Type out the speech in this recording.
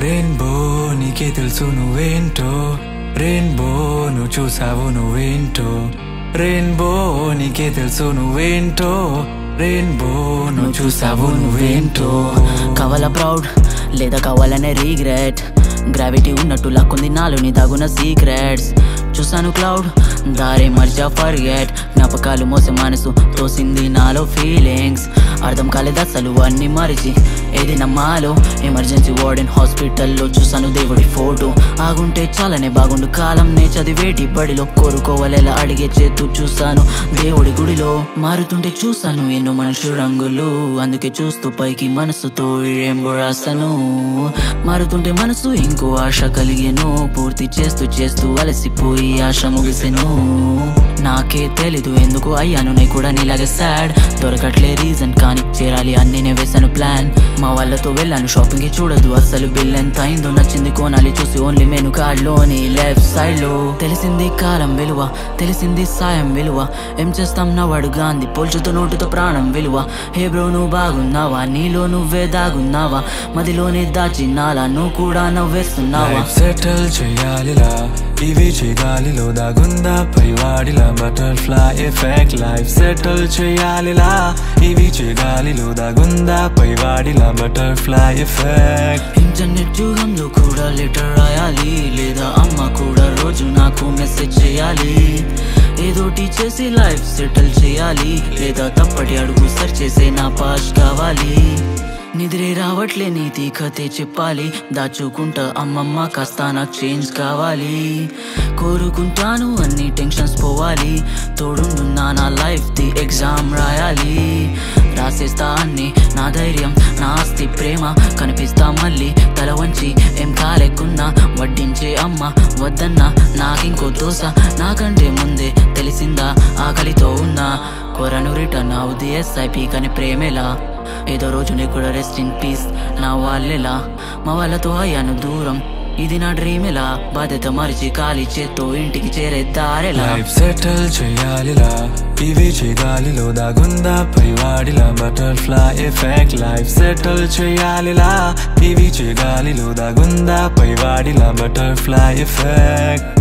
rainbow నీకే తెలుసు నువ్వేంటో రెయిన్బో నువ్వు చూసావు నువ్వేంటో రెయిన్బో నీకే తెలుసు నువ్వేంటో రెయిన్బో నువ్వు చూసావు నువ్వేంటో కావాలా ప్రౌడ్ లేదా కావాలనే రీగ్రెట్ గ్రావిటీ ఉన్నట్టు లాక్కుంది నాలోని దాగున్న సీక్రెట్స్ చూసాను క్లౌడ్ దారే మర్జా ఫర్గెట్ జ్ఞాపకాలు మోసే మనసు తోసింది నాలో ఫీలింగ్స్ అర్థం కాలేదు అసలు అన్ని మరిచి ఏది నమ్మాలో ఎమర్జెన్సీ వార్డెన్ హాస్పిటల్లో చూసాను దేవుడి ఫోటో ఆగుంటే చాలనే బాగుండు కాలం నే చదివేటి బడిలో కోరుకోవాలేలా అడిగే చేతు చూసాను దేవుడి గుడిలో మారుతుంటే చూసాను ఎన్నో మనుషులు రంగులు అందుకే చూస్తూ పైకి మనసుతో ఏం రాస్తాను మారుతుంటే మనసు ఇంకో ఆశ కలిగేను పూర్తి చేస్తూ చేస్తూ అలసిపోయి ఆశ ముగిసెను నాకే తెలీదు ఎందుకు అయ్యాను నే కూడా నీలాగే సాడ్ దొరకట్లే రీజన్ కానీ చేరాలి అన్ని నే వేసాను ప్లాన్ మా వాళ్ళతో వెళ్ళాను షాపింగ్ కి చూడదు అసలు బిల్ ఎంత అయిందో నచ్చింది కొనాలి చూసి ఓన్లీ మెను కార్డ్ లోని లెఫ్ట్ సైడ్ లో తెలిసింది కాలం విలువ తెలిసింది సాయం విలువ ఏం చేస్తాం నవ్వాడు గాంధీ పోల్చుతో నోటితో ప్రాణం విలువ హే బ్రో నువ్వు బాగున్నావా నీలో నువ్వే దాగున్నావా మదిలోనే దాచి నాలా నువ్వు కూడా నవ్వేస్తున్నావా లైఫ్ సెటిల్ చేయాలిలా ఇవి చేయగాలిలో దాగుందా పైవాడిలా బటర్ఫ్లై ఎఫెక్ట్ లైఫ్ సెటిల్ చేయాలిలా ఇవి చేయగాలిలో దాగుందా పైవాడిలా బటర్ఫ్లై ఎఫెక్ట్ ఇంటర్నెట్ యుగంలో కూడా లెటర్ రాయాలి లేదా అమ్మ కూడా రోజు నాకు మెసేజ్ చేయాలి ఏదోటి చేసి లైఫ్ సెటిల్ చేయాలి లేదా తప్పటి అడుగు సరి చేసే నా పాస్ కావాలి నిద్రే రావట్లే నీతి కథే చెప్పాలి దాచుకుంటా అమ్మమ్మ కాస్త నాకు చేంజ్ కావాలి కోరుకుంటాను అన్ని టెన్షన్స్ పోవాలి తోడుండున్నా నా లైఫ్ ది ఎగ్జామ్ రాయాలి రాసేస్తా అన్ని నా ధైర్యం నా ఆస్తి ప్రేమ కనిపిస్తా మళ్ళీ తల వంచి ఏం కాలేకున్నా వడ్డించే అమ్మ వద్దన్నా నాకింకో దోశ నాకంటే ముందే తెలిసిందా ఆకలితో ఉన్నా కొరను రిటర్న్ అవుది ఎస్ఐపి కానీ ప్రేమేలా ఏదో రోజు నీ కూడా రెస్ట్ ఇన్ పీస్ నా వాళ్ళెలా మా వాళ్ళతో అయ్యాను దూరం ఇది నా డ్రీమ్ ఎలా బాధ్యత మరిచి ఖాళీ చేత్తో ఇంటికి చేరే దారెలా లైఫ్ సెటిల్ చేయాలిలా ఇవి చేయగాలిలో దాగుందా పైవాడిలా బటర్ఫ్లై ఎఫెక్ట్ లైఫ్ సెటిల్ చేయాలిలా ఇవి చేయగాలిలో దాగుందా పైవాడిలా బటర్ఫ్లై ఎఫెక్ట్